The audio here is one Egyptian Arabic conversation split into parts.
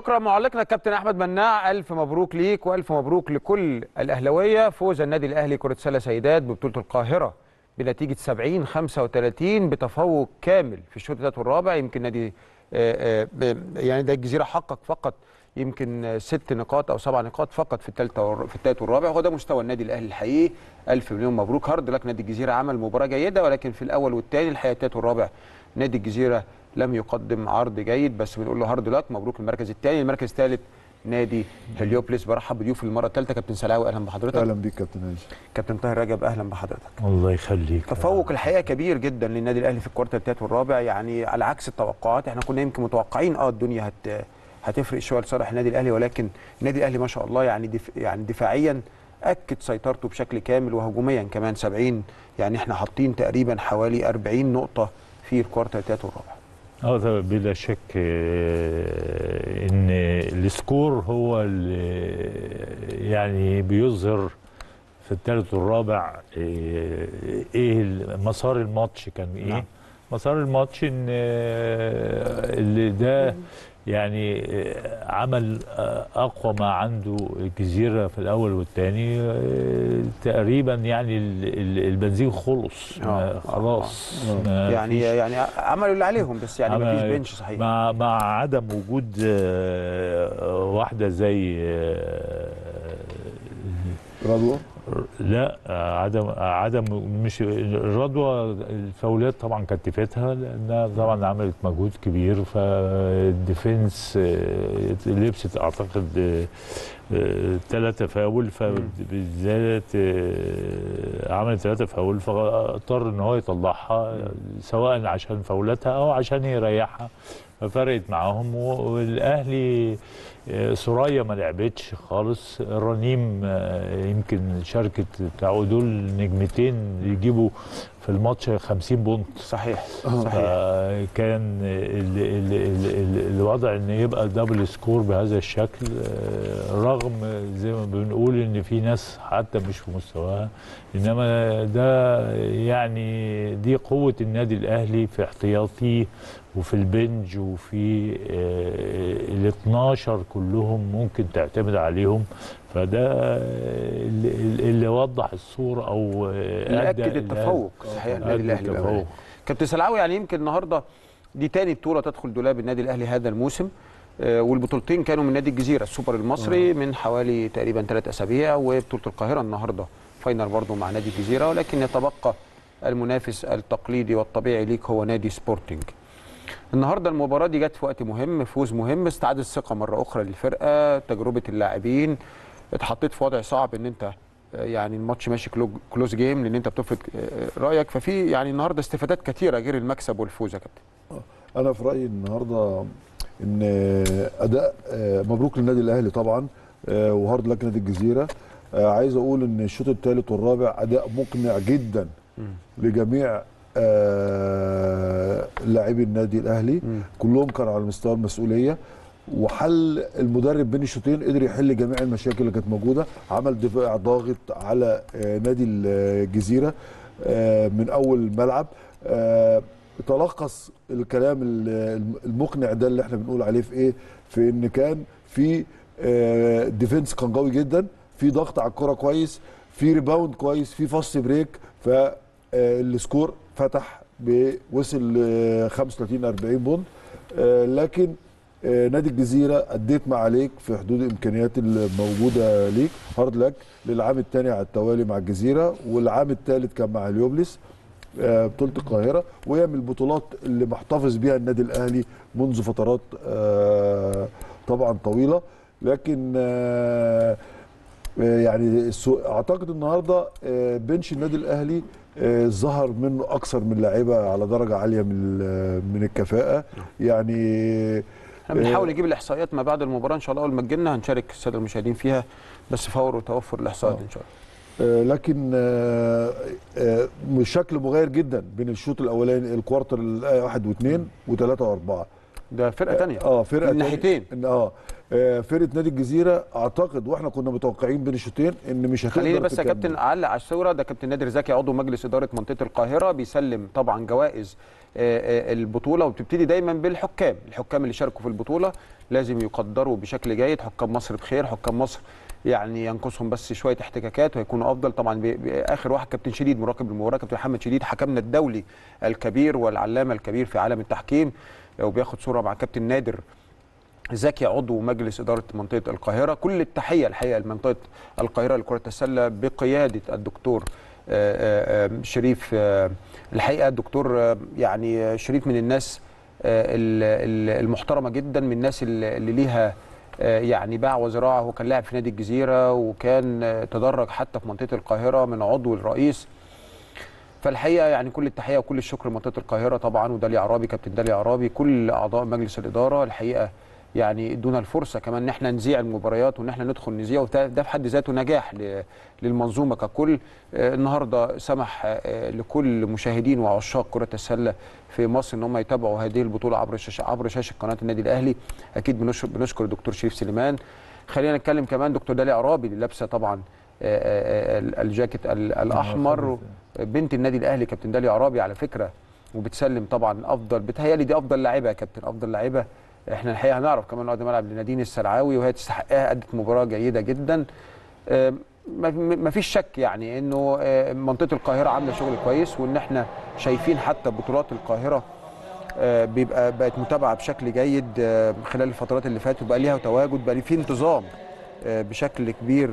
شكرا معلقنا الكابتن احمد مناع الف مبروك ليك والف مبروك لكل الاهلاويه فوز النادي الاهلي كره سله سيدات ببطوله القاهره بنتيجه 70 35 بتفوق كامل في الشوط الثالث والرابع يمكن نادي آه، آه، ب- يعني ده الجزيره حقق فقط يمكن آه، ست نقاط او سبع نقاط فقط في الثالثه والر- في الثالث والرابع وهو ده مستوى النادي الاهلي الحقيقي الف مليون مبروك هارد لك نادي الجزيره عمل مباراه جيده ولكن في الاول والثاني الحقيقه الثالث والرابع نادي الجزيره لم يقدم عرض جيد بس بنقول له هارد لك مبروك المركز الثاني المركز الثالث نادي هليوبلس برحب بضيوف المره الثالثه كابتن سلاوي اهلا بحضرتك اهلا بيك كابتن هاني كابتن طاهر رجب اهلا بحضرتك الله يخليك تفوق الحقيقه كبير جدا للنادي الاهلي في الكوارتر الثالث والرابع يعني على عكس التوقعات احنا كنا يمكن متوقعين اه الدنيا هت هتفرق شويه لصالح النادي الاهلي ولكن النادي الاهلي ما شاء الله يعني دف يعني دفاعيا اكد سيطرته بشكل كامل وهجوميا كمان 70 يعني احنا حاطين تقريبا حوالي 40 نقطه في الكوارتر الثالث والرابع اه طبعا بلا شك آه، ان السكور هو اللي يعني بيظهر في الثالث والرابع آه، ايه مسار الماتش كان ايه نعم. مسار الماتش ان آه، اللي ده يعني آه، عمل آه، اقوى ما عنده الجزيره في الاول والثاني تقريبا يعني ال- ال- البنزين خلص آه، ما- آه، خلاص آه. ما يعني فيش- يعني عملوا اللي عليهم بس يعني ما فيش عمل- بنش صحيح مع مع عدم وجود آه، واحده زي آه، رضوى لا آه، عدم آه، عدم مش الرضوى الفاولات طبعا كتفتها لانها طبعا عملت مجهود كبير فالديفنس آه، لبست اعتقد ثلاثة فاول فبالذات آه، عملت ثلاثة فاول فاضطر ان هو يطلعها سواء عشان فاولاتها او عشان يريحها ففرقت معاهم والاهلي آه، سوريا ما لعبتش خالص رنيم آه، يمكن شاركت بتاعه دول نجمتين يجيبوا في الماتش 50 بونت صحيح آه. صحيح فكان ال ال ال ال الوضع ان يبقى دبل سكور بهذا الشكل آه، رغم زي ما بنقول ان في ناس حتى مش في مستواها انما ده يعني دي قوه النادي الاهلي في احتياطيه وفي البنج وفي ال 12 كلهم ممكن تعتمد عليهم فده اللي, اللي وضح الصوره او اللي أدى اكد الأهلي- التفوق صحيح النادي أدى الاهلي التفوق. بأمانة. كابتن سلعاوي يعني يمكن النهارده دي تاني بطوله تدخل دولاب النادي الاهلي هذا الموسم آه، والبطولتين كانوا من نادي الجزيره السوبر المصري من حوالي تقريبا ثلاث اسابيع وبطوله القاهره النهارده فاينل برضه مع نادي الجزيره ولكن يتبقى المنافس التقليدي والطبيعي ليك هو نادي سبورتنج النهارده المباراه دي جت في وقت مهم فوز مهم استعاد الثقه مره اخرى للفرقه تجربه اللاعبين اتحطيت في وضع صعب ان انت آه، يعني الماتش ماشي كلو- كلوز جيم لان انت بتفرض آه، رايك ففي يعني النهارده استفادات كثيره غير المكسب والفوز يا كابتن انا في رايي النهارده ان اداء آه، مبروك للنادي الاهلي طبعا آه، وهارد لك نادي الجزيره آه، عايز اقول ان الشوط الثالث والرابع اداء مقنع جدا لجميع آه، لاعبي النادي الاهلي مم. كلهم كانوا على مستوى المسؤوليه وحل المدرب بين الشوطين قدر يحل جميع المشاكل اللي كانت موجوده عمل دفاع ضاغط على آه، نادي الجزيره آه، من اول الملعب آه، تلخص الكلام ال- المقنع ده اللي احنا بنقول عليه في ايه في ان كان في آه، ديفنس كان قوي جدا في ضغط على الكره كويس في ريباوند كويس في فاست بريك فالسكور فتح وصل ل 35 40 بونت آه، لكن آه، نادي الجزيره اديت ما عليك في حدود الامكانيات الموجوده ليك هارد لك للعام الثاني على التوالي مع الجزيره والعام الثالث كان مع اليوبلس آه، بطوله القاهره وهي من البطولات اللي محتفظ بيها النادي الاهلي منذ فترات آه، طبعا طويله لكن آه، آه، يعني السو- اعتقد النهارده آه، بنش النادي الاهلي آه، ظهر منه اكثر من لاعيبه على درجه عاليه من ال- من الكفاءه يعني احنا بنحاول نجيب الاحصائيات ما بعد المباراه ان شاء الله اول ما تجيلنا هنشارك الساده المشاهدين فيها بس فور وتوفر الاحصائيات ان شاء الله آه، لكن آه، آه، شكل مغاير جدا بين الشوط الاولاني الكوارتر الواحد واثنين وثلاثه واربعه ده فرقه ثانيه اه فرقه من تانية. ناحيتين. اه آه، فرقه نادي الجزيره اعتقد واحنا كنا متوقعين بين الشوطين ان مش هتقدر خليني بس يا تكمل. كابتن اعلق على الصوره ده كابتن نادر زكي عضو مجلس اداره منطقه القاهره بيسلم طبعا جوائز آه، آه، البطوله وبتبتدي دايما بالحكام الحكام اللي شاركوا في البطوله لازم يقدروا بشكل جيد حكام مصر بخير حكام مصر يعني ينقصهم بس شويه احتكاكات ويكونوا افضل طبعا بي- بي- اخر واحد كابتن شديد مراقب المباراه كابتن محمد شديد حكمنا الدولي الكبير والعلامه الكبير في عالم التحكيم وبياخد صوره مع كابتن نادر زكي عضو مجلس إدارة منطقة القاهرة كل التحية الحقيقة لمنطقة القاهرة لكرة السلة بقيادة الدكتور آه، آه، آه، شريف آه، الحقيقة الدكتور آه، يعني آه، شريف من الناس آه، ال- ال- المحترمة جدا من الناس اللي اللي ليها آه، يعني باع وزراعة هو كان لاعب في نادي الجزيرة وكان آه، تدرج حتى في منطقة القاهرة من عضو الرئيس فالحقيقه يعني كل التحيه وكل الشكر لمنطقه القاهره طبعا وداليا عرابي كابتن داليا عرابي كل اعضاء مجلس الاداره الحقيقه يعني ادونا الفرصه كمان ان احنا نذيع المباريات وان احنا ندخل نذيع وده ده في حد ذاته نجاح ل- للمنظومه ككل آه، النهارده سمح آه، لكل مشاهدين وعشاق كره السله في مصر ان هم يتابعوا هذه البطوله عبر شاشه عبر شاشه قناه النادي الاهلي اكيد بنشكر بنشكر الدكتور شريف سليمان خلينا نتكلم كمان دكتور داليا عرابي اللي لابسه طبعا آه، آه، آه، الجاكيت ال- الاحمر بنت النادي الاهلي كابتن داليا عرابي على فكره وبتسلم طبعا افضل بتهيألي دي افضل لاعيبه يا كابتن افضل لاعيبه احنا الحقيقه هنعرف كمان ارض الملعب لنادين السرعاوي وهي تستحقها ادت مباراه جيده جدا آم، ما- ما فيش شك يعني انه آه، منطقه القاهره عامله شغل كويس وان احنا شايفين حتى بطولات القاهره آه، بيبقى بقت متابعه بشكل جيد آه، خلال الفترات اللي فاتت وبقى ليها تواجد بقى في انتظام آه، بشكل كبير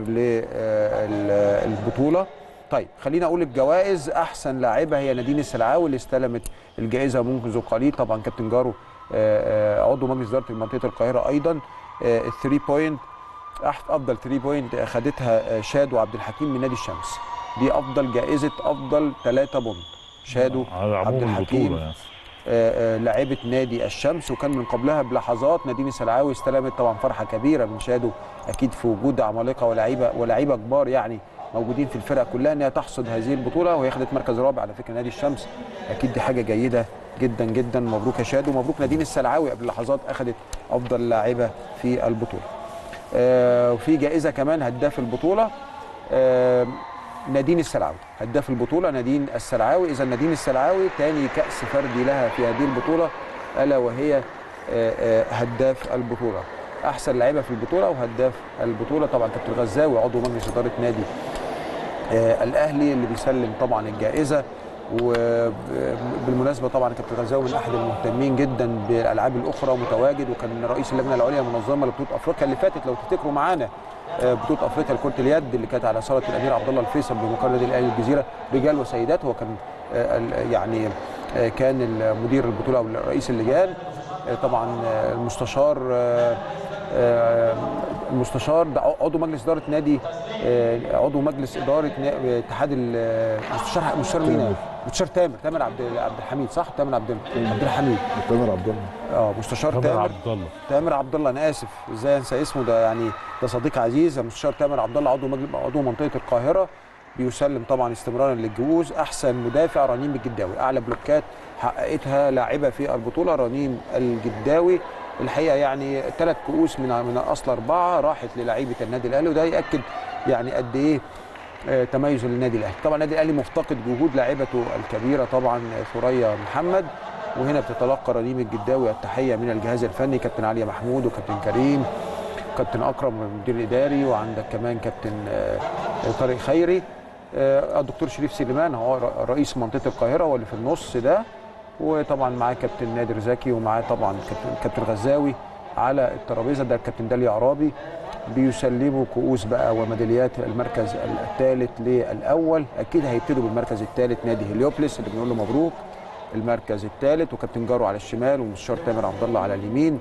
للبطوله طيب خلينا اقول الجوائز احسن لاعبه هي نادين السلعاوي اللي استلمت الجائزه منذ قليل طبعا كابتن جارو آه، آه، عضو مجلس اداره منطقه القاهره ايضا الثري بوينت افضل 3 بوينت اخذتها آه، شادو عبد الحكيم من نادي الشمس دي افضل جائزه افضل 3 بونت شادو على عبد عموم الحكيم البطوله يعني آه، آه، لاعبة نادي الشمس وكان من قبلها بلحظات نادين السلعاوي استلمت طبعا فرحة كبيرة من شادو أكيد في وجود عمالقة ولاعيبة ولاعيبة كبار يعني موجودين في الفرق كلها ان هي تحصد هذه البطولة وهي خدت مركز رابع على فكرة نادي الشمس أكيد دي حاجة جيدة جدا جدا مبروك يا شادو مبروك نادين السلعاوي قبل لحظات أخذت أفضل لاعبة في البطولة آه، وفي جائزة كمان هداف البطولة آه، نادين السلعاوي هداف البطولة نادين السلعاوي إذا نادين السلعاوي تاني كأس فردي لها في هذه البطولة ألا وهي آه، آه، هداف البطولة أحسن لاعبة في البطولة وهداف البطولة طبعا كابتن غزاوي عضو مجلس إدارة نادي آه، الأهلي اللي بيسلم طبعا الجائزة وبالمناسبة طبعا كابتن غزاوي من أحد المهتمين جدا بالألعاب الأخرى ومتواجد وكان رئيس اللجنة العليا المنظمة لبطولة أفريقيا اللي فاتت لو تفتكروا معانا آه، بطوله افريقيا لكره اليد اللي كانت على صاله الامير عبد الله الفيصل بمقر النادي الاهلي الجزيره رجال وسيدات هو كان آه، ال- يعني آه، كان مدير البطوله او رئيس اللجان آه، طبعا آه، المستشار آه، آه، المستشار ده عضو مجلس اداره نادي آه، عضو مجلس اداره نا- اتحاد ال- مستشار مستشار مين؟ مستشار تامر تامر عبد عبد الحميد صح؟ تامر عبد عبد الحميد تامر عبد الله اه مستشار تامر تامر عبد الله تامر عبد الله انا اسف ازاي انسى اسمه ده يعني ده صديق عزيز المستشار تامر عبد الله عضو مجلس عضو منطقه القاهره بيسلم طبعا استمرارا للجهوز احسن مدافع رنيم الجداوي اعلى بلوكات حققتها لاعبه في البطوله رنيم الجداوي الحقيقه يعني ثلاث كؤوس من من اصل اربعه راحت للاعيبه النادي الاهلي وده ياكد يعني قد ايه آه، تميز للنادي الاهلي طبعا النادي الاهلي مفتقد جهود لاعبته الكبيره طبعا ثريا محمد وهنا بتتلقى رنيم الجداوي التحيه من الجهاز الفني كابتن علي محمود وكابتن كريم كابتن اكرم المدير الاداري وعندك كمان كابتن آه، طارق خيري آه، الدكتور شريف سليمان هو ر- رئيس منطقه القاهره هو اللي في النص ده وطبعا معاه كابتن نادر زكي ومعاه طبعا كابتن كابتن غزاوي على الترابيزه ده الكابتن داليا عرابي بيسلموا كؤوس بقى وميداليات المركز الثالث للاول اكيد هيبتدوا بالمركز الثالث نادي هليوبلس اللي بنقول له مبروك المركز الثالث وكابتن جارو على الشمال ومستشار تامر عبد الله على اليمين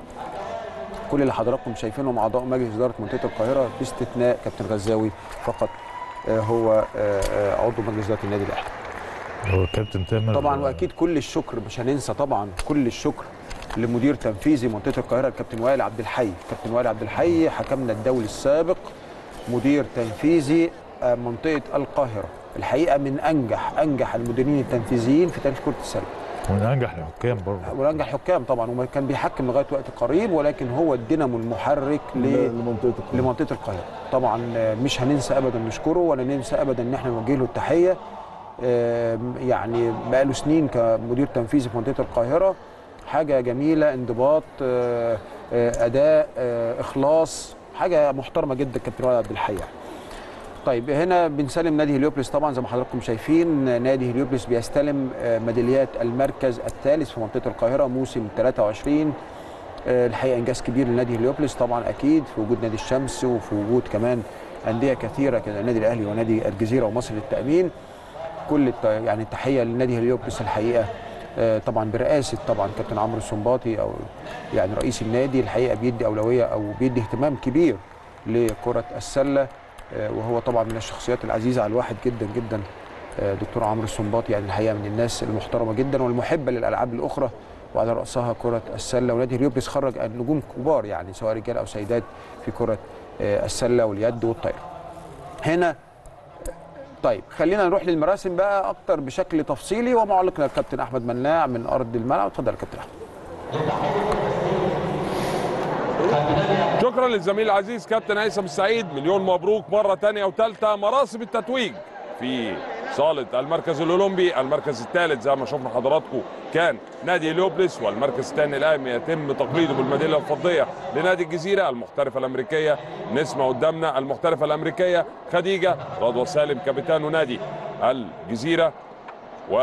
كل اللي حضراتكم شايفينهم اعضاء مجلس اداره منطقه القاهره باستثناء كابتن غزاوي فقط آه، هو آه، آه، عضو مجلس اداره النادي الاهلي هو كابتن تامر طبعا واكيد كل الشكر مش هننسى طبعا كل الشكر لمدير تنفيذي منطقه القاهره الكابتن وائل عبد الحي كابتن وائل عبد الحي حكمنا الدولي السابق مدير تنفيذي آه، منطقه القاهره الحقيقه من انجح انجح المديرين التنفيذيين في تاريخ كره السله وننجح الحكام برضه ونجح حكام طبعا وكان بيحكم لغايه وقت قريب ولكن هو الدينامو المحرك ل لمنطقه القاهره لمنطقه القاهره طبعا آه، مش هننسى ابدا نشكره ولا ننسى ابدا ان احنا نوجه له التحيه آم، يعني بقاله سنين كمدير تنفيذي في منطقه القاهره حاجه جميله انضباط آه، آه، اداء آه، اخلاص حاجه محترمه جدا كابتن وائل عبد الحي يعني. طيب هنا بنسلم نادي هليوبلس طبعا زي ما حضراتكم شايفين نادي هليوبلس بيستلم آه، ميداليات المركز الثالث في منطقه القاهره موسم 23 آه، الحقيقه انجاز كبير لنادي هليوبلس طبعا اكيد في وجود نادي الشمس وفي وجود كمان انديه كثيره كده النادي الاهلي ونادي الجزيره ومصر للتامين كل الت- يعني التحيه لنادي هليوبلس الحقيقه آه، طبعا برئاسه طبعا كابتن عمرو السنباطي او يعني رئيس النادي الحقيقه بيدي اولويه او بيدي اهتمام كبير لكره السله آه، وهو طبعا من الشخصيات العزيزه على الواحد جدا جدا آه، دكتور عمرو السنباطي يعني الحقيقه من الناس المحترمه جدا والمحبه للالعاب الاخرى وعلى راسها كره السله ونادي هليوبلس خرج نجوم كبار يعني سواء رجال او سيدات في كره آه، السله واليد والطايره. هنا طيب خلينا نروح للمراسم بقى اكتر بشكل تفصيلي ومعلقنا الكابتن احمد مناع من ارض الملعب اتفضل يا كابتن احمد شكرا للزميل العزيز كابتن هيثم السعيد مليون مبروك مره تانية وثالثه مراسم التتويج في صالة المركز الأولمبي المركز الثالث زي ما شفنا حضراتكم كان نادي لوبلس والمركز الثاني الآن يتم تقليده بالميدالية الفضية لنادي الجزيرة المحترفة الأمريكية نسمة قدامنا المحترفة الأمريكية خديجة رضوى سالم كابتن نادي الجزيرة و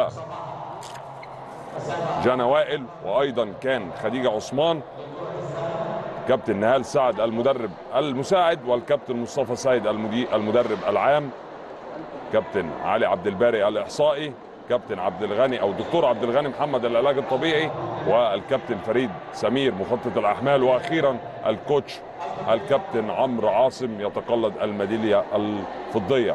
جانا وائل وأيضا كان خديجة عثمان كابتن نهال سعد المدرب المساعد والكابتن مصطفى سيد المدير المدرب العام كابتن علي عبد الباري الاحصائي كابتن عبد الغني او الدكتور عبد الغني محمد العلاج الطبيعي والكابتن فريد سمير مخطط الاحمال واخيرا الكوتش الكابتن عمرو عاصم يتقلد الميداليه الفضيه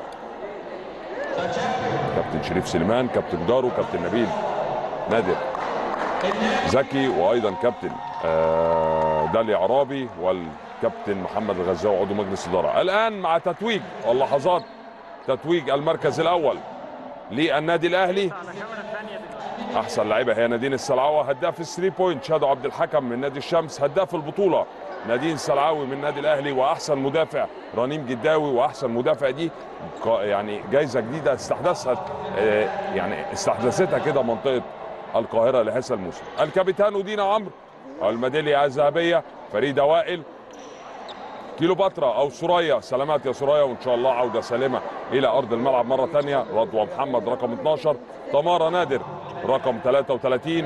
كابتن شريف سليمان كابتن جارو كابتن نبيل نادر زكي وايضا كابتن آه، داليا عرابي والكابتن محمد الغزاوي عضو مجلس الاداره الان مع تتويج واللحظات تتويج المركز الاول للنادي الاهلي احسن لعيبه هي نادين السلعوه هداف الثري بوينت شادو عبد الحكم من نادي الشمس هداف البطوله نادين السلعاوي من النادي الاهلي واحسن مدافع رنيم جداوي واحسن مدافع دي ق- يعني جايزه جديده استحدثت آه، يعني استحدثتها كده منطقه القاهره لهذا الموسم الكابيتان دينا عمرو الميداليه الذهبيه فريده وائل كيلوباترا او سوريا سلامات يا سوريا وان شاء الله عوده سالمه الى ارض الملعب مره ثانيه رضوى محمد رقم 12 تمارا نادر رقم 33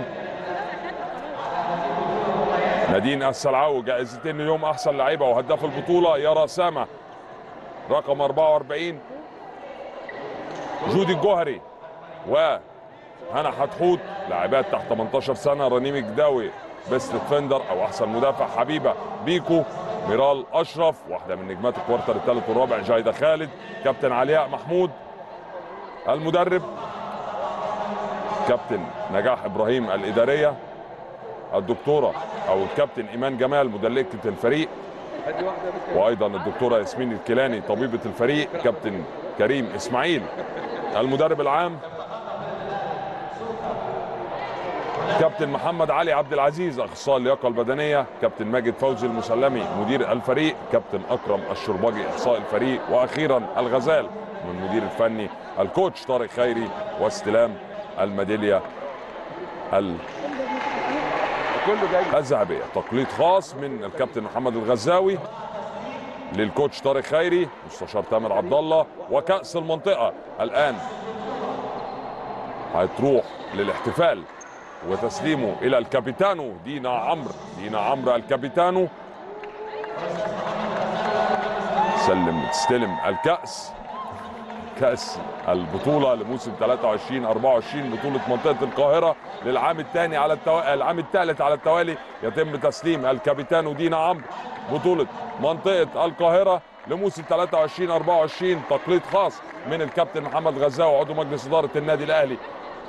نادين السلعاوي جائزتين اليوم احسن لعيبه وهداف البطوله يارا سامه رقم 44 جودي الجوهري وهنا حتحوت لاعبات تحت 18 سنه رنيم الجداوي بيست ديفندر او احسن مدافع حبيبه بيكو ميرال اشرف واحده من نجمات الكوارتر الثالث والرابع جايده خالد كابتن علياء محمود المدرب كابتن نجاح ابراهيم الاداريه الدكتوره او الكابتن ايمان جمال مدلكه الفريق وايضا الدكتوره ياسمين الكيلاني طبيبه الفريق كابتن كريم اسماعيل المدرب العام كابتن محمد علي عبد العزيز اخصائي اللياقه البدنيه كابتن ماجد فوزي المسلمي مدير الفريق كابتن اكرم الشرباجي اخصائي الفريق واخيرا الغزال من المدير الفني الكوتش طارق خيري واستلام الميداليه ال الذهبيه تقليد خاص من الكابتن محمد الغزاوي للكوتش طارق خيري مستشار تامر عبد الله وكاس المنطقه الان هتروح للاحتفال وتسليمه الى الكابيتانو دينا عمرو دينا عمرو الكابيتانو سلم تستلم الكاس كاس البطوله لموسم 23 24 بطوله منطقه القاهره للعام الثاني على التو... العام الثالث على التوالي يتم تسليم الكابيتانو دينا عمرو بطوله منطقه القاهره لموسم 23 24 تقليد خاص من الكابتن محمد غزاوي عضو مجلس اداره النادي الاهلي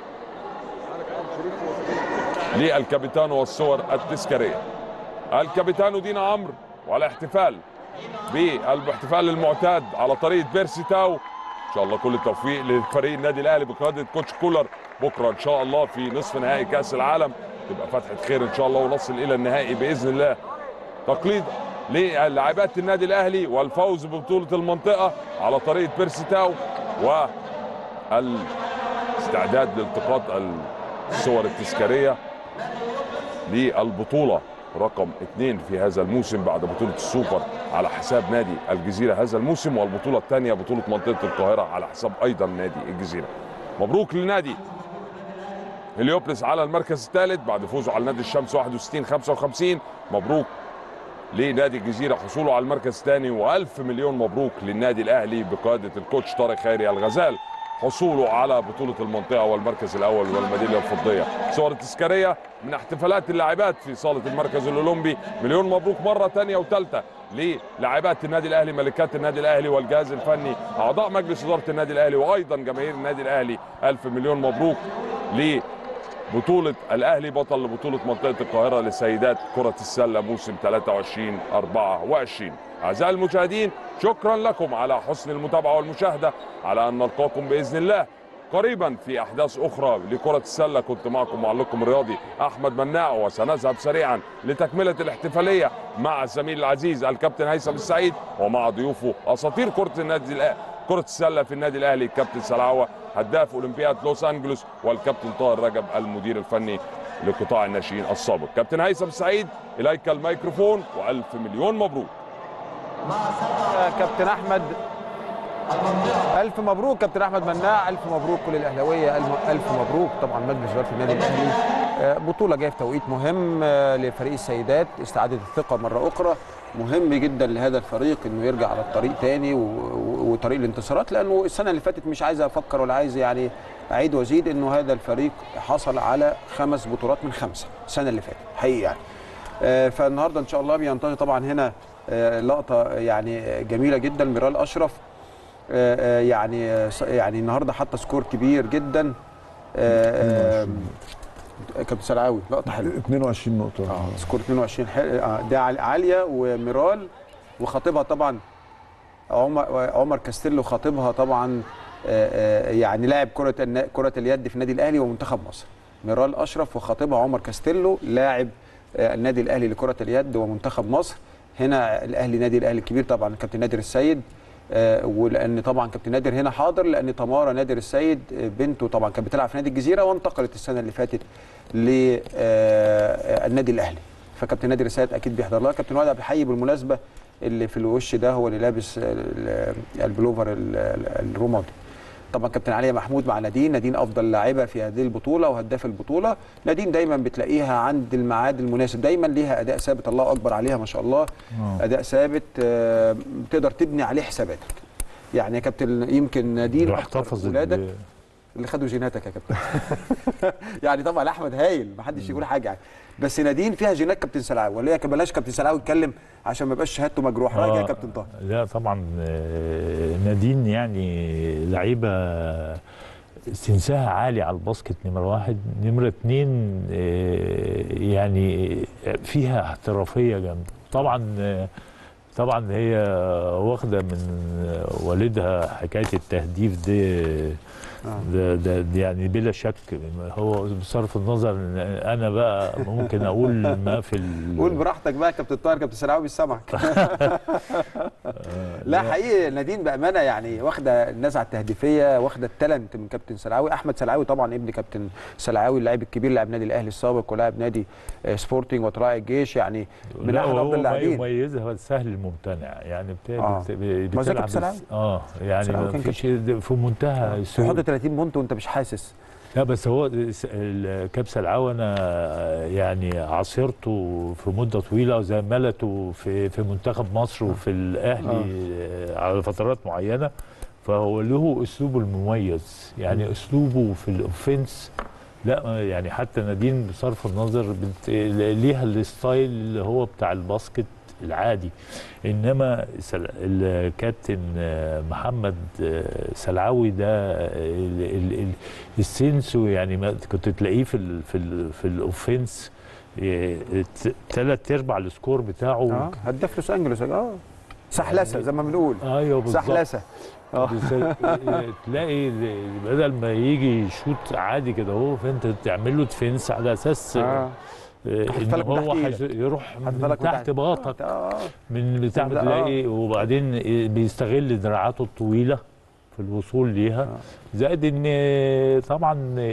للكابيتانو والصور التذكاريه الكابيتانو دينا عمرو والاحتفال بالاحتفال المعتاد على طريقه بيرسي تاو ان شاء الله كل التوفيق لفريق النادي الاهلي بقياده كوتش كولر بكره ان شاء الله في نصف نهائي كاس العالم تبقى فتحه خير ان شاء الله ونصل الى النهائي باذن الله تقليد للاعبات النادي الاهلي والفوز ببطوله المنطقه على طريقه بيرسي تاو والاستعداد لالتقاط الصور التذكاريه للبطوله رقم اثنين في هذا الموسم بعد بطوله السوبر على حساب نادي الجزيره هذا الموسم والبطوله الثانيه بطوله منطقه القاهره على حساب ايضا نادي الجزيره مبروك لنادي هليوبلس على المركز الثالث بعد فوزه على نادي الشمس 61 55 مبروك لنادي الجزيره حصوله على المركز الثاني والف مليون مبروك للنادي الاهلي بقياده الكوتش طارق خيري الغزال حصوله على بطوله المنطقه والمركز الاول والميداليه الفضيه صور تذكاريه من احتفالات اللاعبات في صاله المركز الاولمبي مليون مبروك مره ثانيه وثالثه للاعبات النادي الاهلي ملكات النادي الاهلي والجهاز الفني اعضاء مجلس اداره النادي الاهلي وايضا جماهير النادي الاهلي الف مليون مبروك ل بطولة الأهلي بطل لبطولة منطقة القاهرة لسيدات كرة السلة موسم 23 24 أعزائي المشاهدين شكرا لكم على حسن المتابعة والمشاهدة على أن نلقاكم بإذن الله قريبا في أحداث أخرى لكرة السلة كنت معكم معلقكم الرياضي أحمد مناع وسنذهب سريعا لتكملة الاحتفالية مع الزميل العزيز الكابتن هيثم السعيد ومع ضيوفه أساطير كرة النادي الأهلي كرة السلة في النادي الأهلي الكابتن سلعوة هداف أولمبياد لوس أنجلوس والكابتن طاهر رجب المدير الفني لقطاع الناشئين السابق كابتن هيثم سعيد إليك الميكروفون وألف مليون مبروك كابتن احمد الف مبروك كابتن احمد مناع الف مبروك كل الاهلاويه الف ألف مبروك طبعا مجلس اداره النادي الاهلي آه، بطوله جايه في توقيت مهم آه، لفريق السيدات استعاده الثقه مره اخرى مهم جدا لهذا الفريق انه يرجع على الطريق تاني و- و- وطريق الانتصارات لانه السنه اللي فاتت مش عايز افكر ولا عايز يعني اعيد وازيد انه هذا الفريق حصل على خمس بطولات من خمسه السنه اللي فاتت حقيقي يعني آه، فالنهارده ان شاء الله بينتهي طبعا هنا آه، لقطه يعني جميله جدا ميرال اشرف آه، آه، يعني آه، ص- يعني النهارده حتى سكور كبير جدا آه، آه، كابتن سلعاوي لقطه حلوه 22 نقطة اه سكور 22 حلو آه ده عال- عاليه وميرال وخطيبها طبعا عمر عمر كاستيلو خطيبها طبعا آه، آه، يعني لاعب كره النا- كره اليد في النادي الاهلي ومنتخب مصر ميرال اشرف وخطيبها عمر كاستيلو لاعب آه، النادي الاهلي لكره اليد ومنتخب مصر هنا الاهلي نادي الاهلي الكبير طبعا كابتن نادر السيد آه، ولان طبعا كابتن نادر هنا حاضر لان تمارا نادر السيد آه، بنته طبعا كانت بتلعب في نادي الجزيره وانتقلت السنه اللي فاتت للنادي الاهلي فكابتن نادر السيد اكيد بيحضر لها كابتن وائل عبد الحي بالمناسبه اللي في الوش ده هو اللي لابس ال- البلوفر ال- ال- الرمادي طبعا كابتن علي محمود مع نادين نادين افضل لاعبه في هذه البطوله وهداف البطوله نادين دايما بتلاقيها عند الميعاد المناسب دايما ليها اداء ثابت الله اكبر عليها ما شاء الله آه. اداء ثابت آه، تقدر تبني عليه حساباتك يعني يا كابتن يمكن نادين اكتر احتفظت ولادك ب- اللي خدوا جيناتك يا كابتن يعني طبعا احمد هايل ما حدش يقول حاجه يعني بس نادين فيها جينات كابتن سلعاوي ولا هي بلاش كابتن سلعاوي يتكلم عشان ما يبقاش شهادته مجروح راجع يا آه، كابتن طاهر لا طبعا آه، نادين يعني لعيبه استنساها عالي على الباسكت نمرة واحد نمرة اتنين آه، يعني فيها احترافية جامدة طبعا آه، طبعا هي واخدة من والدها حكاية التهديف دي ده, ده, ده يعني بلا شك هو بصرف النظر إن انا بقى ممكن اقول ما في ال- قول براحتك بقى يا كابتن طاهر كابتن سلعاوي بيسمعك لا حقيقي نادين بامانه يعني واخده النزعه التهديفيه واخده التالنت من كابتن سلعاوي احمد سلعاوي طبعا ابن كابتن سلعاوي اللاعب الكبير لاعب نادي الاهلي السابق ولاعب نادي آه، سبورتنج وطلائع الجيش يعني من لا احد هو افضل ما اللاعبين يميزها السهل الممتنع يعني بت... آه. بت... ما زي بتلعب كابتن سلعاوي. اه يعني سلعاوي ما كان فيش في منتهى تحط السهوله 30 بونت وانت مش حاسس لا بس هو س- الكبسه العوا انا يعني عاصرته في مده طويله وزملته في في منتخب مصر وفي الاهلي آه. على فترات معينه فهو له اسلوبه المميز يعني اسلوبه في الاوفنس لا يعني حتى نادين بصرف النظر بت... ليها الستايل اللي هو بتاع الباسكت العادي انما سل... الكابتن آه، محمد آه، سلعوي ده آه، ال... ال... ال... السنسو يعني ما كنت تلاقيه في ال... في ال... في الاوفنس ثلاث ارباع السكور بتاعه اه هداف لوس انجلوس اه سحلسه زي ما بنقول ايوه بالظبط سحلسه اه بس- تلاقي بدل ما يجي يشوط عادي كده اهو فانت تعمل له ديفنس على اساس آه. ان هحطها لك من هو تحت حيش- يروح هحطها من لك من تحت باطك اه من بتاع لا، تلاقي وبعدين بيستغل دراعاته الطويله في الوصول ليها زائد ان طبعا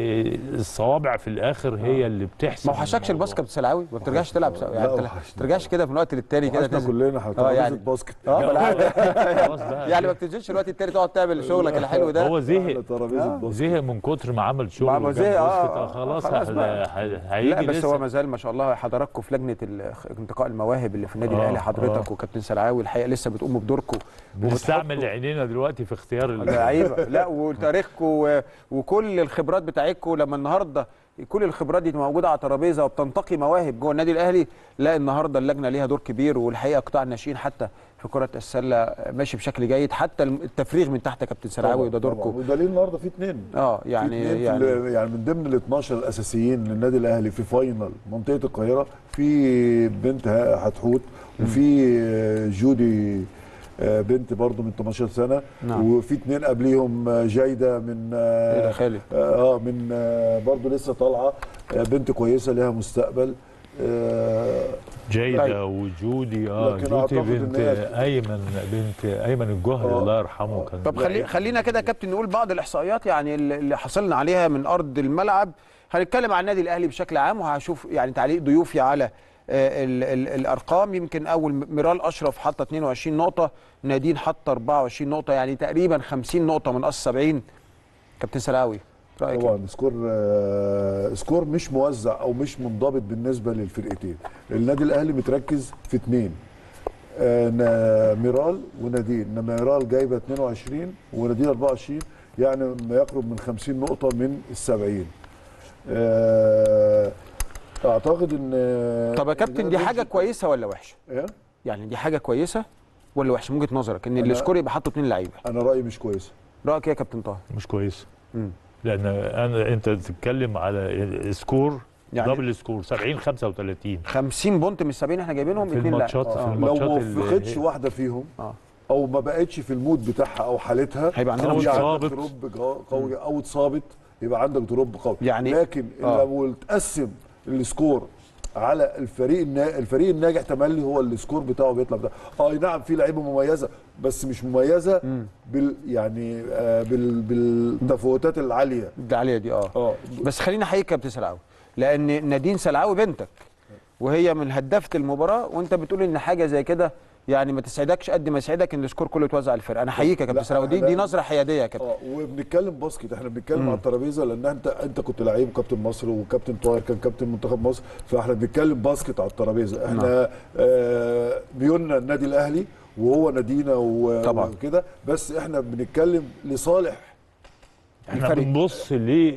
الصوابع في الاخر هي اللي بتحسب ما وحشكش الموضوع. الباسكت سلعوي ما بترجعش تلعب سوا. يعني لا، انت ما وحشني. ترجعش كده من وقت للتاني كده احنا تنزل كلنا على آه، ترابيزه يعني- باسكت اه بالعكس. خلاص بقى يعني ما بتنزلش الوقت التاني تقعد تعمل شغلك الحلو ده هو على زهق ترابيزه باسكت زهق من كتر ما عمل شغل ما- ما وجاب زهق، آه، باسكت، آه، خلاص خلاص بقى. ه- ه- هيجي لا بس لسه. هو ما زال ما شاء الله حضراتكم في لجنه ال- انتقاء المواهب اللي في النادي آه، الاهلي حضرتك آه. وكابتن سلعاوي الحقيقه لسه بتقوموا بدوركم بنستعمل عينينا دلوقتي في اختيار ال- لعيبه لا وتاريخكم و- وكل الخبرات بتاعتكم لما النهارده كل الخبرات دي موجوده على ترابيزه وبتنتقي مواهب جوه النادي الاهلي لا النهارده اللجنه ليها دور كبير والحقيقه قطاع الناشئين حتى في كره السله ماشي بشكل جيد حتى التفريغ من تحت كابتن سلعاوي وده دوركم ودليل النهارده في اثنين اه يعني يعني يعني يعني, يعني من ضمن ال 12 الاساسيين للنادي الاهلي في فاينل منطقه القاهره في بنت ه- هتحوت وفي آه، جودي آه، بنت برضو من 18 سنه نعم. وفي اثنين قبليهم آه، جايده من إيه ده اه خالد آه، من آه، برضو لسه طالعه آه، بنت كويسه ليها مستقبل آه، جيدة وجودي اه لكن جودي أعتقد بنت إن هي- ايمن بنت ايمن الجوهري آه. الله يرحمه كان طب خلي خلينا كده يا كابتن نقول بعض الاحصائيات يعني اللي اللي حصلنا عليها من ارض الملعب هنتكلم عن النادي الاهلي بشكل عام وهشوف يعني تعليق ضيوفي على آه، ال ال الارقام يمكن اول ميرال اشرف حاطه 22 نقطه نادين حاطه 24 نقطه يعني تقريبا 50 نقطه من اصل 70 كابتن سلاوي رايك إيه؟ طبعا سكور آه، سكور مش موزع او مش منضبط بالنسبه للفرقتين النادي الاهلي متركز في اثنين آه، نا- ميرال ونادين إنما ميرال جايبه 22 ونادين 24 يعني ما يقرب من 50 نقطه من ال 70 آه، اعتقد ان طب يا كابتن دي حاجه كويسه ولا وحشه إيه؟ يعني دي حاجه كويسه ولا وحشه من وجهه نظرك ان أنا- السكور يبقى حاطه اثنين لعيبه انا رايي مش كويسه رايك ايه يا كابتن طاهر مش كويس مم. لان انا انت بتتكلم على سكور يعني- دبل سكور 70 35 50 بونت من 70 احنا جايبينهم في اثنين الماتشات في لو الماتشات ما اللي وفقتش هي- واحده فيهم اه او ما بقتش في المود بتاعها او حالتها هيبقى عندنا أو مشكله اتصابت. دروب جا- قوي او اتصابت يبقى عندك دروب قوي يعني- لكن آه. لو تقسم السكور على الفريق النا... الفريق الناجح تملي هو السكور بتاعه بيطلع بتاع. اه أي نعم في لعيبه مميزه بس مش مميزه بال يعني آه بال... بالتفاوتات العاليه ده عليها دي اه اه بس خلينا احييك كابتن سلعاوي لان نادين سلعاوي بنتك وهي من هدافه المباراه وانت بتقول ان حاجه زي كده يعني ما تسعدكش قد ما يسعدك ان السكور كله يتوزع على الفرقه انا احييك يا كابتن لا، سلعاوي دي لا. دي نظره حياديه يا كابتن اه وبنتكلم باسكت احنا بنتكلم مم. على الترابيزه لان انت انت كنت لعيب وكابتن مصر وكابتن طاهر كان كابتن منتخب مصر فاحنا بنتكلم باسكت على الترابيزه احنا آه ميولنا النادي الاهلي وهو نادينا و- طبعا. وكده بس احنا بنتكلم لصالح احنا الفريق. بنبص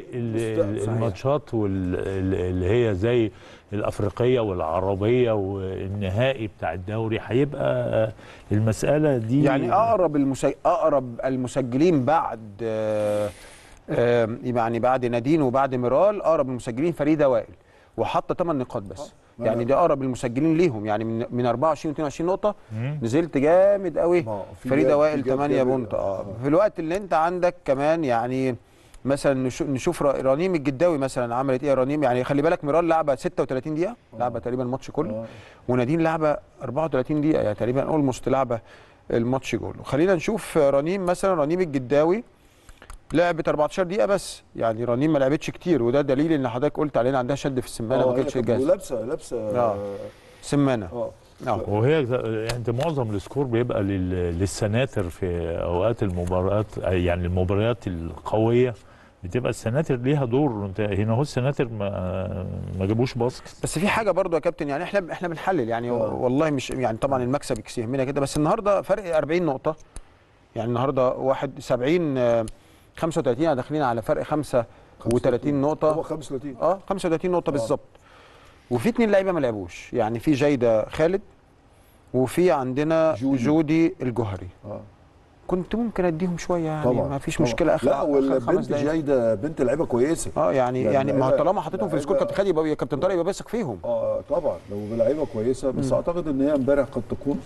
للماتشات اللي هي زي الافريقيه والعربيه والنهائي بتاع الدوري هيبقى المساله دي يعني اقرب المسج... اقرب المسجلين بعد آه، آه، يعني بعد نادين وبعد ميرال اقرب المسجلين فريده وائل وحاطه 8 نقاط بس ما يعني أنا- دي اقرب المسجلين ليهم يعني من من 24 22 نقطه مم. نزلت جامد قوي ما هو في فريده جاب- وائل في جاب 8 جامد. بونت اه آه. في الوقت اللي انت عندك كمان يعني مثلا نشو- نشوف ر- رنيم الجداوي مثلا عملت ايه رنيم يعني خلي بالك ميرال لعبه 36 دقيقه لعبه تقريبا الماتش كله آه. ونادين لعبه 34 دقيقه يعني تقريبا اولموست لعبه الماتش كله خلينا نشوف رنيم مثلا رنيم الجداوي لعبت 14 دقيقه بس يعني رنيم ما لعبتش كتير وده دليل ان حضرتك قلت علينا عندها شد في السمانه آه، ما هي كانتش كانت- جاهزه ولابسه لابسه آه. سمانه اه اه وهي انت معظم السكور بيبقى لل- للسناتر في اوقات المباريات يعني المباريات القويه بتبقى السناتر ليها دور انت هنا هو السناتر ما ما جابوش باسكت بس في حاجه برضو يا كابتن يعني احنا احنا بنحلل يعني آه. والله مش يعني طبعا المكسب يهمنا كده بس النهارده فرق 40 نقطه يعني النهارده واحد 70 آه، 35 يعني داخلين على فرق 35 هو نقطه 35 اه 35 نقطه آه. بالظبط وفي اتنين لعيبه ما لعبوش يعني في جيده خالد وفي عندنا جودي. جودي, الجوهري اه كنت ممكن اديهم شويه يعني طبعا ما فيش طبعا. مشكله اخر لا آخر والبنت خمس دقايق. جايده بنت لعيبه كويسه اه يعني لا، يعني ما لعيبة- طالما حطيتهم في السكور لعيبة- كابتن خالد يبقى كابتن طارق يبقى بيثق فيهم اه طبعا لو لعيبه كويسه بس اعتقد ان هي امبارح قد تكون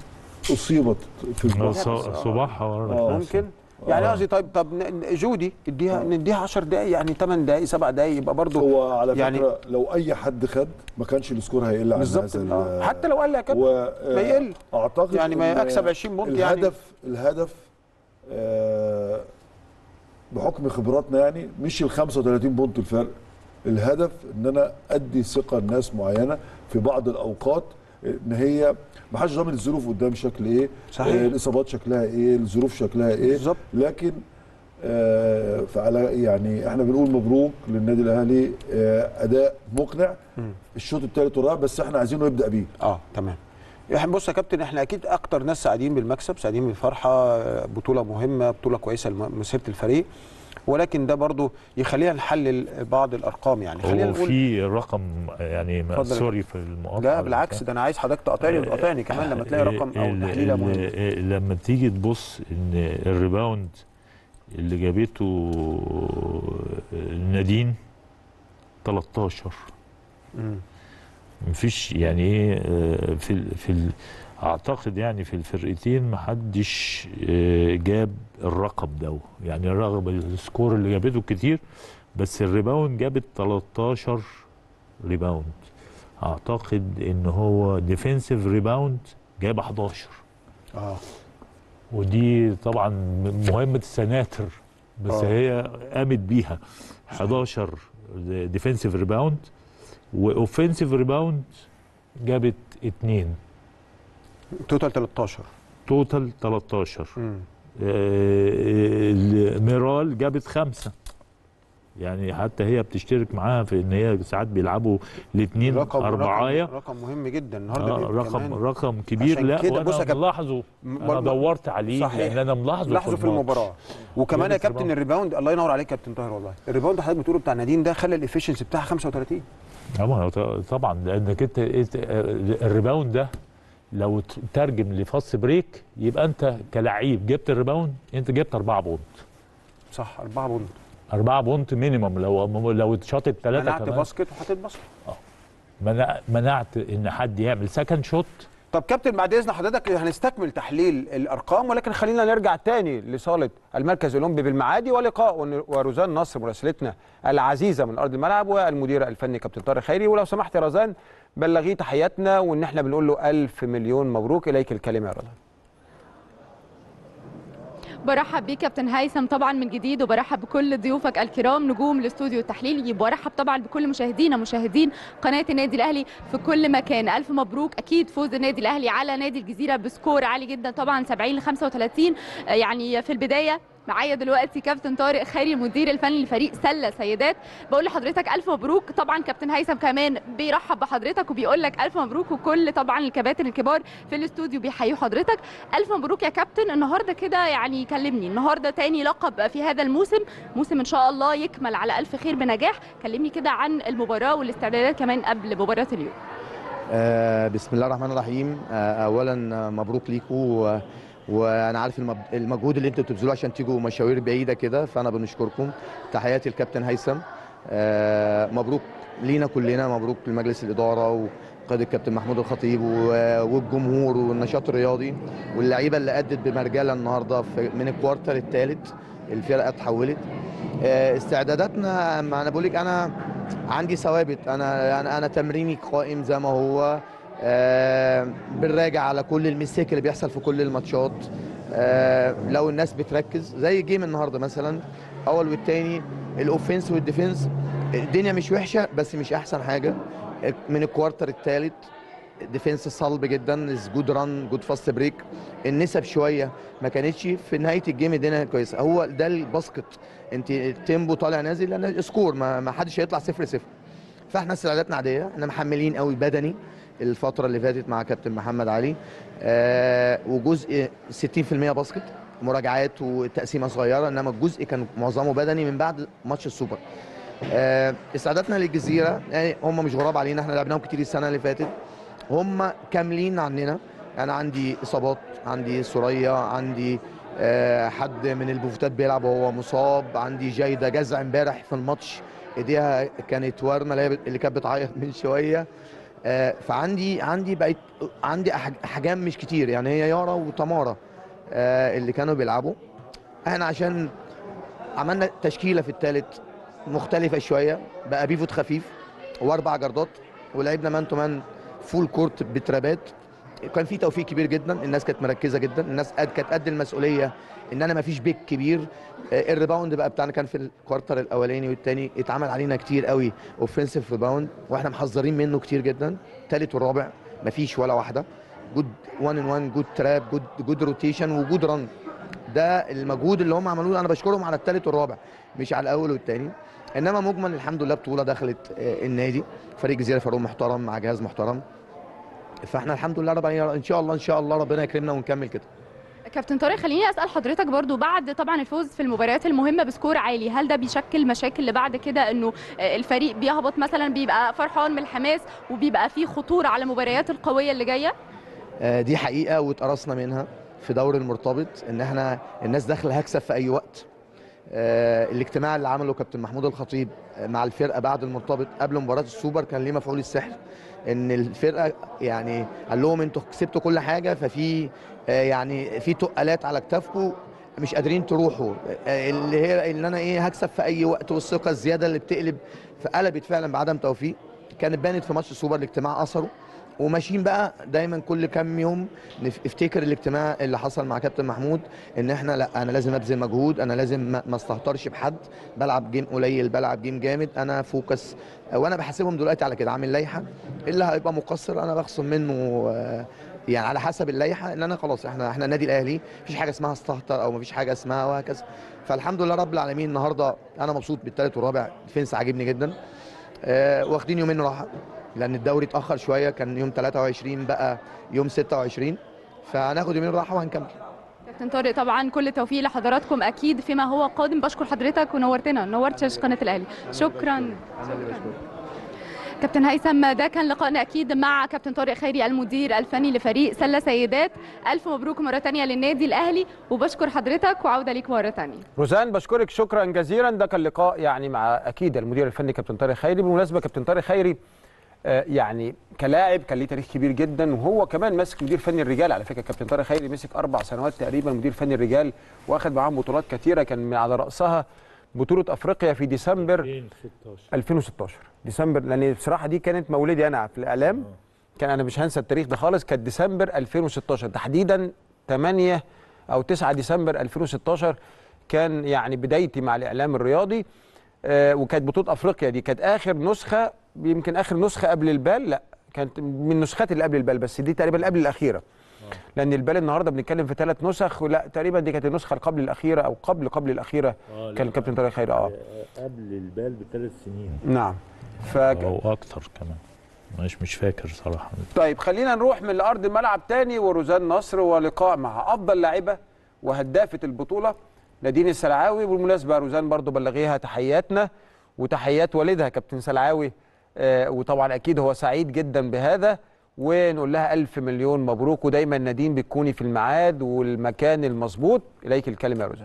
اصيبت في البطن ص- صباحها ورا آه. الكاس. ممكن يعني آه. قصدي طيب طب ن- ن- جودي اديها نديها 10 دقائق يعني 8 دقائق 7 دقائق يبقى برضه هو على يعني- فكره لو اي حد خد ما كانش السكور هيقل عن بالظبط هذا آه. ال- حتى لو قال لك يا كابتن و- ما يقل اعتقد يعني ما إن يكسب 20 بونت يعني. الهدف الهدف آه، بحكم خبراتنا يعني مش ال 35 بونت الفرق الهدف ان انا ادي ثقه لناس معينه في بعض الاوقات ان هي ما حدش ضامن الظروف قدام شكل ايه صحيح. آه، الاصابات شكلها ايه الظروف شكلها ايه بالظبط. لكن آه، فعلى يعني احنا بنقول مبروك للنادي الاهلي آه، اداء مقنع الشوط الثالث والرابع بس احنا عايزينه يبدا بيه اه تمام احنا بص يا كابتن احنا اكيد اكتر ناس سعيدين بالمكسب سعيدين بالفرحه آه، بطوله مهمه بطوله كويسه لمسيره الفريق ولكن ده برضو يخلينا نحلل بعض الارقام يعني خلينا هو نقول في رقم يعني اتفضل يا سوري في المقاطعه لا بالعكس ده انا عايز حضرتك تقاطعني وتقاطعني كمان لما تلاقي رقم او ال- تحليله ال- مهمه ال- لما تيجي تبص ان الريباوند اللي جابته نادين 13 مم. مفيش يعني ايه آه، في ال في ال اعتقد يعني في الفرقتين محدش آه، جاب الرقم ده يعني رغم السكور اللي جابته كتير بس الريباوند جابت 13 ريباوند اعتقد ان هو ديفensive ريباوند جاب 11 اه ودي طبعا مهمه السناتر بس آه. هي قامت بيها 11 ديفensive ريباوند واوفنسيف ريباوند جابت اتنين توتال 13 توتال 13 مم. آه، ميرال جابت خمسة يعني حتى هي بتشترك معاها في ان هي ساعات بيلعبوا الاثنين رقم اربعايه رقم, رقم مهم جدا النهارده آه بيبقى رقم كمان رقم كبير عشان لا كده بص يا وانا كابتن، ملاحظه م- انا برضه- دورت عليه صحيح. لان انا ملاحظه لاحظوا في الماتش. المباراه وكمان يا جابت كابتن ريباوند. الريباوند الله ينور عليك كابتن طاهر والله الريباوند حضرتك بتقوله بتاع نادين ده خلى الافشنسي بتاعها 35 طبعا طبعا لانك انت إنت- الريباوند ده لو ترجم لفاست بريك يبقى انت كلعيب جبت الريباوند انت جبت اربعه بونت صح 4 بونت أربعة بونت مينيمم لو لو اتشاطت ثلاثة منعت كمان باسكت وحطيت باسكت منع منعت إن حد يعمل سكند شوت طب كابتن بعد اذن حضرتك هنستكمل تحليل الارقام ولكن خلينا نرجع تاني لصاله المركز الاولمبي بالمعادي ولقاء ون- وروزان نصر مراسلتنا العزيزه من ارض الملعب والمدير الفني كابتن طارق خيري ولو سمحت يا رزان بلغيه تحياتنا وان احنا بنقول له الف مليون مبروك اليك الكلمه يا رزان برحب بيك كابتن هيثم طبعا من جديد وبرحب بكل ضيوفك الكرام نجوم الاستوديو التحليلي وبرحب طبعا بكل مشاهدينا مشاهدين قناه النادي الاهلي في كل مكان الف مبروك اكيد فوز النادي الاهلي على نادي الجزيره بسكور عالي جدا طبعا 70 ل 35 آه، يعني في البدايه معايا دلوقتي كابتن طارق خيري المدير الفني لفريق سله سيدات بقول لحضرتك الف مبروك طبعا كابتن هيثم كمان بيرحب بحضرتك وبيقول لك الف مبروك وكل طبعا الكباتن الكبار في الاستوديو بيحيوا حضرتك الف مبروك يا كابتن النهارده كده يعني كلمني النهارده تاني لقب في هذا الموسم موسم ان شاء الله يكمل على الف خير بنجاح كلمني كده عن المباراه والاستعدادات كمان قبل مباراه اليوم آه، بسم الله الرحمن الرحيم آه، اولا آه، مبروك ليكم و- وانا عارف المب- المجهود اللي انتوا بتبذلوه عشان تيجوا مشاوير بعيده كده فانا بنشكركم تحياتي الكابتن هيثم آه، مبروك لينا كلنا مبروك لمجلس الاداره وقياده الكابتن محمود الخطيب و- والجمهور والنشاط الرياضي واللعيبه اللي ادت بمرجله النهارده في- من الكوارتر الثالث الفرقه اتحولت آه، استعداداتنا ما انا بقول لك انا عندي ثوابت انا انا انا تمريني قائم زي ما هو آه، بنراجع على كل المسيك اللي بيحصل في كل الماتشات آه، لو الناس بتركز زي جيم النهارده مثلا اول والتاني الاوفنس والديفنس الدنيا مش وحشه بس مش احسن حاجه من الكوارتر الثالث ديفنس صلب جدا جود ران جود فاست بريك النسب شويه ما كانتش في نهايه الجيم الدنيا كويسه هو ده الباسكت انت التيمبو طالع نازل لان سكور ما, ما حدش هيطلع صفر صفر فاحنا استعداداتنا عاديه احنا محملين قوي بدني الفتره اللي فاتت مع كابتن محمد علي آه وجزء 60% باسكت مراجعات وتقسيمه صغيره انما الجزء كان معظمه بدني من بعد ماتش السوبر آه استعداداتنا للجزيره يعني هم مش غراب علينا احنا لعبناهم كتير السنه اللي فاتت هم كاملين عننا انا عندي اصابات عندي سوريا عندي آه، حد من البوفتات بيلعب وهو مصاب عندي جايده جزع امبارح في الماتش ايديها كانت ورمه اللي هي بت- اللي كانت بتعيط من شويه آه، فعندي عندي بقيت عندي أح- احجام مش كتير يعني هي يارا وتمارا آه، اللي كانوا بيلعبوا احنا عشان عملنا تشكيله في الثالث مختلفه شويه بقى بيفوت خفيف واربع جردات ولعبنا مان تو مان فول كورت بترابات كان في توفيق كبير جدا الناس كانت مركزه جدا الناس قد كانت قد المسؤوليه ان انا ما فيش بيك كبير آه، الريباوند بقى بتاعنا كان في الكوارتر الاولاني والثاني اتعمل علينا كتير قوي اوفنسيف ريباوند واحنا محذرين منه كتير جدا الثالث والرابع ما فيش ولا واحده جود 1 ان 1 جود تراب جود جود روتيشن وجود رن ده المجهود اللي هم عملوه انا بشكرهم على الثالث والرابع مش على الاول والثاني انما مجمل الحمد لله بطوله دخلت آه، النادي فريق جزيره فاروق محترم مع جهاز محترم فاحنا الحمد لله رب العالمين ان شاء الله ان شاء الله ربنا يكرمنا ونكمل كده كابتن طارق خليني اسال حضرتك برضو بعد طبعا الفوز في المباريات المهمه بسكور عالي هل ده بيشكل مشاكل اللي بعد كده انه آه، الفريق بيهبط مثلا بيبقى فرحان من الحماس وبيبقى فيه خطوره على المباريات القويه اللي جايه آه، دي حقيقه واتقرصنا منها في دور المرتبط ان احنا الناس داخله هكسب في اي وقت آه، الاجتماع اللي عمله كابتن محمود الخطيب آه، مع الفرقه بعد المرتبط قبل مباراه السوبر كان ليه مفعول السحر ان الفرقه يعني قال لهم انتوا كسبتوا كل حاجه ففي آه، يعني في تقالات على كتافكم مش قادرين تروحوا آه، اللي هي ان انا ايه هكسب في اي وقت والثقه الزياده اللي بتقلب فقلبت فعلا بعدم توفيق كانت بانت في ماتش السوبر الاجتماع اثره وماشيين بقى دايما كل كام يوم نف- افتكر الاجتماع اللي حصل مع كابتن محمود ان احنا لا انا لازم ابذل مجهود انا لازم ما ما استهترش بحد بلعب جيم قليل بلعب جيم جامد انا فوكس وانا بحاسبهم دلوقتي على كده عامل لائحه اللي هيبقى مقصر انا بخصم منه آه، يعني على حسب اللائحه ان انا خلاص احنا احنا النادي الاهلي مفيش حاجه اسمها استهتر او مفيش حاجه اسمها وهكذا فالحمد لله رب العالمين النهارده انا مبسوط بالثالث والرابع الفنس عاجبني جدا آه، واخدين يومين راحه لان الدوري اتاخر شويه كان يوم 23 بقى يوم 26 فهناخد يومين راحه وهنكمل كابتن طارق طبعا كل التوفيق لحضراتكم اكيد فيما هو قادم بشكر حضرتك ونورتنا نورت شاشه قناه الاهلي شكرا كابتن هيثم ده كان لقائنا اكيد مع كابتن طارق خيري المدير الفني لفريق سله سيدات الف مبروك مره تانية للنادي الاهلي وبشكر حضرتك وعوده ليك مره تانية روزان بشكرك شكرا جزيلا ده كان لقاء يعني مع اكيد المدير الفني كابتن طارق خيري بالمناسبه كابتن طارق خيري آه، يعني كلاعب كان ليه تاريخ كبير جدا وهو كمان ماسك مدير فني الرجال على فكره كابتن طارق خيري مسك اربع سنوات تقريبا مدير فني الرجال واخد معاهم بطولات كثيره كان من على راسها بطوله افريقيا في ديسمبر 2016 2016 ديسمبر لان بصراحه دي كانت مولدي انا في الاعلام كان انا مش هنسى التاريخ ده خالص كانت ديسمبر 2016 تحديدا 8 او 9 ديسمبر 2016 كان يعني بدايتي مع الاعلام الرياضي آه وكانت بطوله افريقيا دي كانت اخر نسخه يمكن اخر نسخه قبل البال لا كانت من النسخات اللي قبل البال بس دي تقريبا قبل الاخيره لان البال النهارده بنتكلم في ثلاث نسخ ولا تقريبا دي كانت النسخه اللي قبل الاخيره او قبل قبل الاخيره آه، كان لا. الكابتن طارق خيري اه قبل البال بثلاث سنين نعم ف... او اكتر كمان مش مش فاكر صراحه طيب خلينا نروح من لارض الملعب تاني وروزان نصر ولقاء مع افضل لاعبه وهدافه البطوله نادين السلعاوي بالمناسبه روزان برضو بلغيها تحياتنا وتحيات والدها كابتن سلعاوي آه وطبعا اكيد هو سعيد جدا بهذا ونقول لها الف مليون مبروك ودايما نادين بتكوني في الميعاد والمكان المظبوط اليك الكلمه يا روزان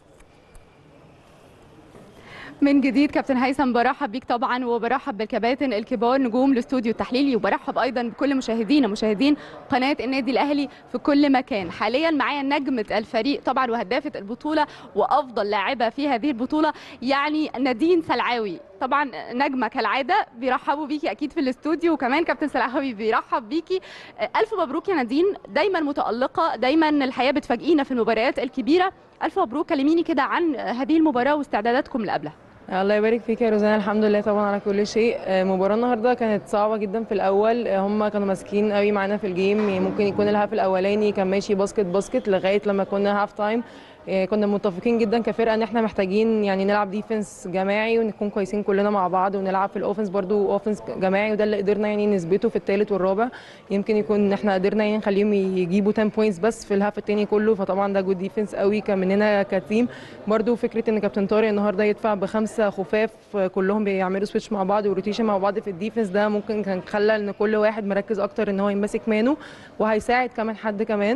من جديد كابتن هيثم برحب بيك طبعا وبرحب بالكباتن الكبار نجوم الاستوديو التحليلي وبرحب ايضا بكل مشاهدينا مشاهدين قناه النادي الاهلي في كل مكان حاليا معايا نجمه الفريق طبعا وهدافه البطوله وافضل لاعبه في هذه البطوله يعني نادين سلعاوي طبعا نجمه كالعاده بيرحبوا بيكي اكيد في الاستوديو وكمان كابتن سلعاوي بيرحب بيكي الف مبروك يا نادين دايما متالقه دايما الحياه بتفاجئينا في المباريات الكبيره الف مبروك كلميني كده عن هذه المباراه واستعداداتكم اللي قبلها الله يبارك فيك يا روزانا الحمد لله طبعا على كل شيء آه، المباراه النهارده كانت صعبه جدا في الاول آه، هم كانوا ماسكين قوي معانا في الجيم يعني ممكن يكون الهاف الاولاني كان ماشي باسكت باسكت لغايه لما كنا هاف تايم آه، كنا متفقين جدا كفرقه ان احنا محتاجين يعني نلعب ديفنس جماعي ونكون كويسين كلنا مع بعض ونلعب في الاوفنس برضو اوفنس جماعي وده اللي قدرنا يعني نثبته في الثالث والرابع يمكن يكون احنا قدرنا يعني نخليهم يجيبوا 10 بوينتس بس في الهاف الثاني كله فطبعا ده جود ديفنس قوي كان مننا كتيم برضو فكره ان كابتن طارق النهارده يدفع بخمسه خفاف كلهم بيعملوا سويتش مع بعض وروتيشن مع بعض في الديفنس ده ممكن كان خلى ان كل واحد مركز اكتر ان هو يمسك مانه وهيساعد كمان حد كمان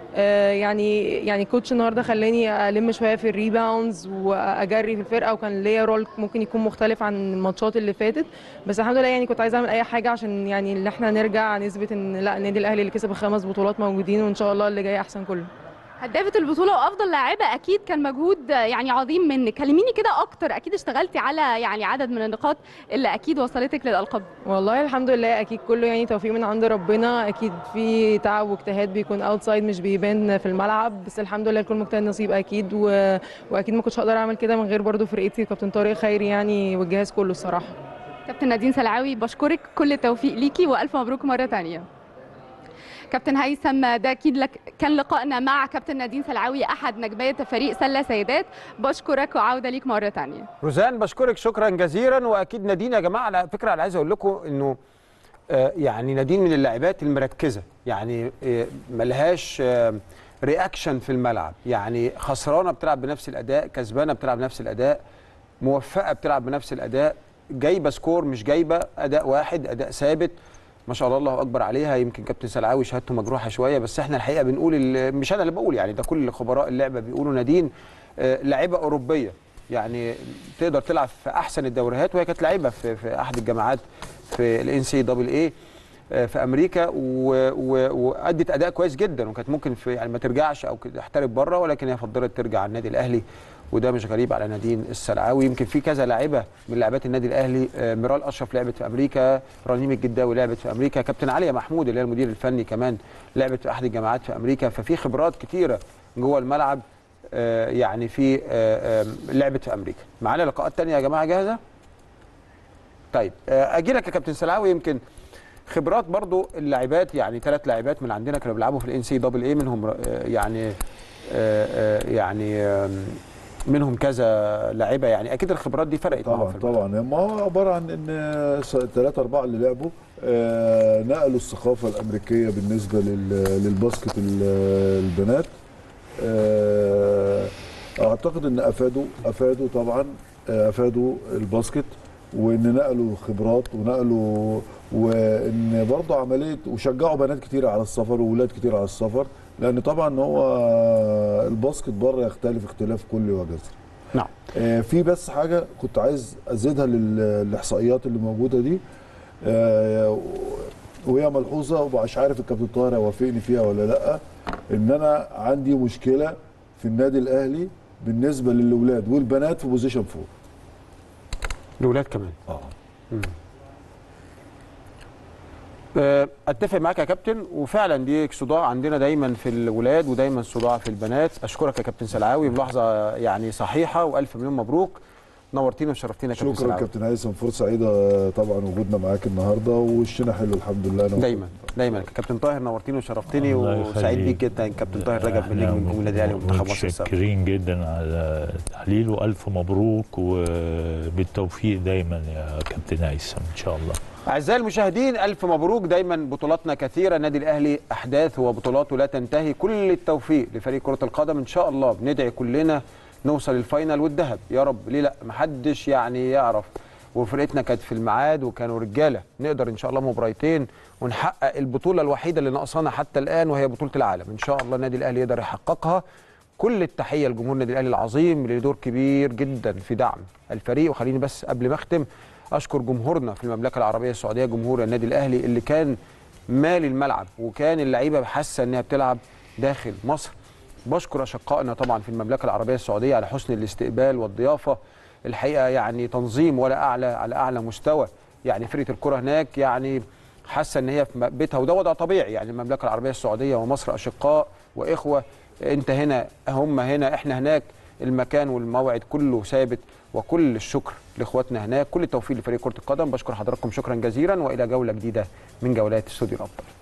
آه، يعني يعني كوتش النهارده خلاني الم شويه في الريباوندز واجري في الفرقه وكان ليا رول ممكن يكون مختلف عن الماتشات اللي فاتت بس الحمد لله يعني كنت عايزه اعمل اي حاجه عشان يعني ان احنا نرجع نثبت ان لا النادي الاهلي اللي كسب الخمس بطولات موجودين وان شاء الله اللي جاي احسن كله هدافة البطولة وأفضل لاعبة أكيد كان مجهود يعني عظيم منك كلميني كده أكتر أكيد اشتغلتي على يعني عدد من النقاط اللي أكيد وصلتك للألقاب والله الحمد لله اكيد كله يعني توفيق من عند ربنا اكيد في تعب واجتهاد بيكون اوتسايد مش بيبان في الملعب بس الحمد لله الكل مجتهد نصيب اكيد و... واكيد ما كنتش هقدر اعمل كده من غير برضو فرقتي كابتن طارق خيري يعني والجهاز كله الصراحه كابتن نادين سلعاوي بشكرك كل التوفيق ليكي وألف مبروك مرة تانية كابتن هيثم ده اكيد لك كان لقائنا مع كابتن نادين سلعاوي احد نجمات فريق سله سيدات بشكرك وعوده ليك مره تانية روزان بشكرك شكرا جزيلا واكيد نادين يا جماعه على فكره انا عايز اقول لكم انه آه، يعني نادين من اللاعبات المركزه يعني آه، ملهاش آه، رياكشن في الملعب يعني خسرانه بتلعب بنفس الاداء كسبانه بتلعب بنفس الاداء موفقه بتلعب بنفس الاداء جايبه سكور مش جايبه اداء واحد اداء ثابت ما شاء الله الله اكبر عليها يمكن كابتن سلعاوي شهادته مجروحه شويه بس احنا الحقيقه بنقول ال- مش انا اللي بقول يعني ده كل خبراء اللعبه بيقولوا نادين آه، لاعبه اوروبيه يعني تقدر تلعب في احسن الدوريات وهي كانت لاعبه في, في احد الجامعات في الان سي دبل اي في امريكا و- و- وادت اداء كويس جدا وكانت ممكن في يعني ما ترجعش او كده تحترف بره ولكن هي فضلت ترجع على النادي الاهلي وده مش غريب على نادين السلعاوي يمكن في كذا لاعبه من لاعبات النادي الاهلي آه، ميرال اشرف لعبت في امريكا رنيم الجداوي لعبت في امريكا كابتن عليا محمود اللي هي المدير الفني كمان لعبت في احد الجامعات في امريكا ففي خبرات كتيره جوه الملعب آه، يعني في آه، آه، لعبت في امريكا معانا لقاءات تانية يا جماعه جاهزه طيب آه، اجي لك يا كابتن سلعاوي يمكن خبرات برضو اللاعبات يعني ثلاث لاعبات من عندنا كانوا بيلعبوا في الان سي دبل اي منهم آه، يعني آه، آه، يعني آم، منهم كذا لاعبه يعني اكيد الخبرات دي فرقت معاهم طبعا في الملعب. طبعا ما هو عباره عن ان ثلاثة أربعة اللي لعبوا آه، نقلوا الثقافة الأمريكية بالنسبة لل- للباسكت ال- البنات آه، أعتقد إن أفادوا أفادوا طبعا آه، أفادوا الباسكت وإن نقلوا خبرات ونقلوا وإن برضه عملية وشجعوا بنات كتير على السفر وولاد كتير على السفر لأن طبعا هو الباسكت بره يختلف اختلاف كلي وجذري نعم آه، في بس حاجه كنت عايز ازيدها للاحصائيات اللي موجوده دي آه، وهي ملحوظه ومش عارف الكابتن طاهر هيوافقني فيها ولا لا ان انا عندي مشكله في النادي الاهلي بالنسبه للاولاد والبنات في بوزيشن فور الاولاد كمان اه آه، اتفق معاك يا كابتن وفعلا دي صداع عندنا دايما في الولاد ودايما صداع في البنات اشكرك يا كابتن سلعاوي ملاحظه يعني صحيحه والف مليون مبروك نورتينا وشرفتينا يا كابتن شكرا سلعاوي كابتن هيثم فرصه سعيده طبعا وجودنا معاك النهارده ووشنا حلو الحمد لله أنا دايما دايما كابتن طاهر نورتيني وشرفتني الله وسعيد يخليك. بيك جدا كابتن طاهر رجب من إحنا نجم نجوم النادي الاهلي ومنتخب مصر السابق متشكرين جدا على التحليل والف مبروك وبالتوفيق دايما يا كابتن هيثم ان شاء الله اعزائي المشاهدين الف مبروك دايما بطولاتنا كثيره النادي الاهلي احداث وبطولاته لا تنتهي كل التوفيق لفريق كره القدم ان شاء الله بندعي كلنا نوصل الفاينل والذهب يا رب ليه لا محدش يعني يعرف وفرقتنا كانت في الميعاد وكانوا رجاله نقدر ان شاء الله مباريتين ونحقق البطوله الوحيده اللي ناقصانا حتى الان وهي بطوله العالم ان شاء الله النادي الاهلي يقدر يحققها كل التحيه لجمهور النادي الاهلي العظيم اللي له دور كبير جدا في دعم الفريق وخليني بس قبل ما اختم اشكر جمهورنا في المملكه العربيه السعوديه جمهور النادي الاهلي اللي كان مالي الملعب وكان اللعيبه حاسه انها بتلعب داخل مصر بشكر اشقائنا طبعا في المملكه العربيه السعوديه على حسن الاستقبال والضيافه الحقيقه يعني تنظيم ولا اعلى على اعلى مستوى يعني فرقه الكره هناك يعني حاسه ان هي في بيتها وده وضع طبيعي يعني المملكه العربيه السعوديه ومصر اشقاء واخوه انت هنا هم هنا احنا هناك المكان والموعد كله ثابت وكل الشكر لاخواتنا هناك كل التوفيق لفريق كره القدم بشكر حضراتكم شكرا جزيلا والى جوله جديده من جولات استوديو الابطال